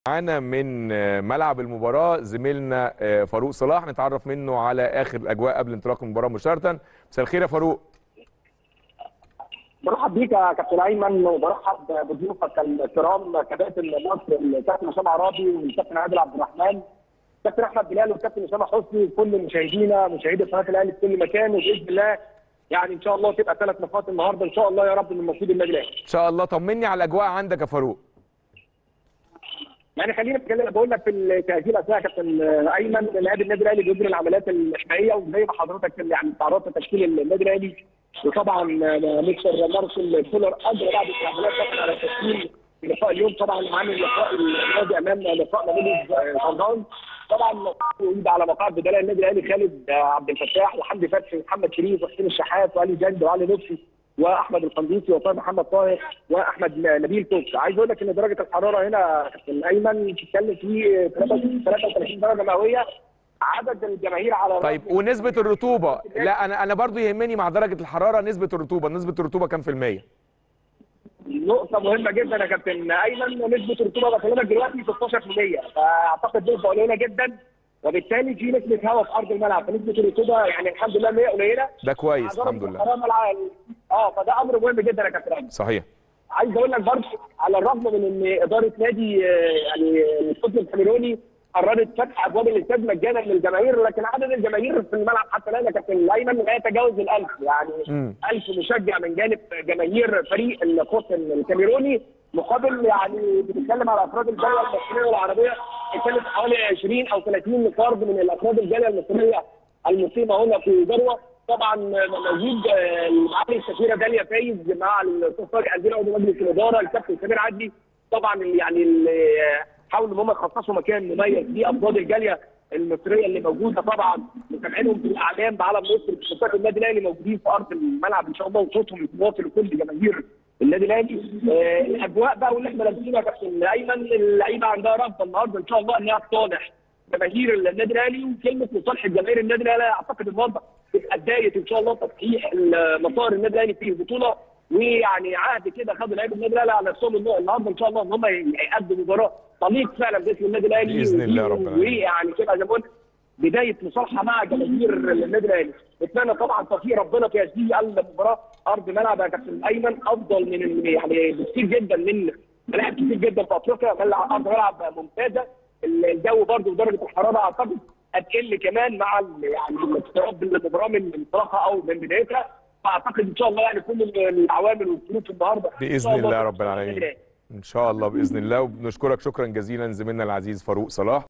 معانا من ملعب المباراة زميلنا فاروق صلاح نتعرف منه على آخر الأجواء قبل انطلاق المباراة مباشرة مساء الخير يا فاروق برحب بيك يا كابتن ايمن وبرحب بضيوفك الكرام كباتن مصر الكابتن اسامه عرابي والكابتن عادل عبد الرحمن كابتن احمد بلال والكابتن اسامه حسني وكل مشاهدينا مشاهدي قناه الاهلي في كل مكان وباذن الله يعني ان شاء الله تبقى ثلاث نقاط النهارده ان شاء الله يا رب من نصيب النادي الاهلي. إن شاء الله طمني على الأجواء عندك يا فاروق يعني خلينا نتكلم بقول لك في التاهيل اثناء كابتن ايمن لاعب النادي الاهلي بيجري العمليات الحمائيه وزي ما حضرتك يعني تعرضت تشكيل النادي الاهلي وطبعا مستر مارسيل كولر اجرى بعد العمليات طبعا على تشكيل لقاء اليوم طبعا عامل لقاء الماضي امام لقاء نادي صن طبعا يريد على مقاعد بدلاء النادي الاهلي خالد عبد الفتاح وحمدي فتحي ومحمد شريف وحسين الشحات وعلي جند وعلي لطفي واحمد القنديسي وطاهر محمد طاهر واحمد نبيل توكس عايز اقول لك ان درجه الحراره هنا في الايمن بتتكلم في 33 درجه مئويه عدد الجماهير على طيب ونسبة الرطوبة لا أنا أنا برضو يهمني مع درجة الحرارة نسبة الرطوبة نسبة الرطوبة كام في المية؟ نقطة مهمة جدا يا كابتن أيمن نسبة الرطوبة بكلمك دلوقتي 16% فأعتقد نسبة قليلة جدا وبالتالي في نسبة هواء في أرض الملعب فنسبة الرطوبة يعني الحمد لله 100 قليلة ده كويس مع درجة الحمد لله الحرارة ملعب- اه فده أمر مهم جدا يا كابتن أيمن صحيح عايز اقول لك برضه على الرغم من ان اداره نادي آه، يعني القطن الكاميروني قررت فتح ابواب الاستاد مجانا للجماهير لكن عدد الجماهير في الملعب حتى الان يا كابتن الايمن لا يتجاوز الألف يعني مم. ألف مشجع من جانب جماهير فريق القطن الكاميروني مقابل يعني بتتكلم على افراد الجاليه المصريه والعربيه بتتكلم حوالي 20 او 30 فرد من الافراد الجاليه المصريه المقيمه هنا في ذروه طبعا موجود آه، معالي السفيره داليا فايز مع الاستاذ طارق عندنا عضو مجلس الاداره الكابتن سمير عدلي طبعا يعني ال- حاولوا ان هم يخصصوا مكان مميز لافراد الجاليه المصريه اللي موجوده طبعا متابعينهم بالاعلام بعلم مصر بشباك النادي الاهلي موجودين في ارض الملعب ان شاء الله وصوتهم يتواصل لكل جماهير النادي الاهلي آه، الاجواء بقى واللي احنا لابسينها يا كابتن ايمن اللعيبه عندها رغبه النهارده ان شاء الله انها تصالح جماهير النادي الاهلي وكلمه لصالح جماهير النادي الاهلي اعتقد النهارده تبقى بدايه ان شاء الله تصحيح مسار النادي الاهلي في البطوله ويعني عهد كده خدوا لعيبه النادي الاهلي على نفسهم النوع النهارده ان شاء الله ان هم يقدموا مباراه تليق فعلا باسم النادي الاهلي بإذن الله رب العالمين. ويعني كده زي ما قلت بدايه مصالحه مع جماهير النادي الاهلي نتمنى طبعا توفيق ربنا في هذه المباراه ارض ملعب يا كابتن ايمن افضل من ال- يعني بكثير جدا من ملاعب كتير جدا في افريقيا ملعب ارض ملعب ممتازه الجو برضه ودرجه الحراره اعتقد هتقل كمان مع ال- يعني الاقتراب من المباراه من انطلاقها او من بدايتها فاعتقد ان شاء الله يعني كل العوامل والظروف النهارده إن بإذن شاء الله رب تبقى العالمين النادي الأهلي. إن شاء الله بإذن الله وبنشكرك شكرا جزيلا زميلنا العزيز فاروق صلاح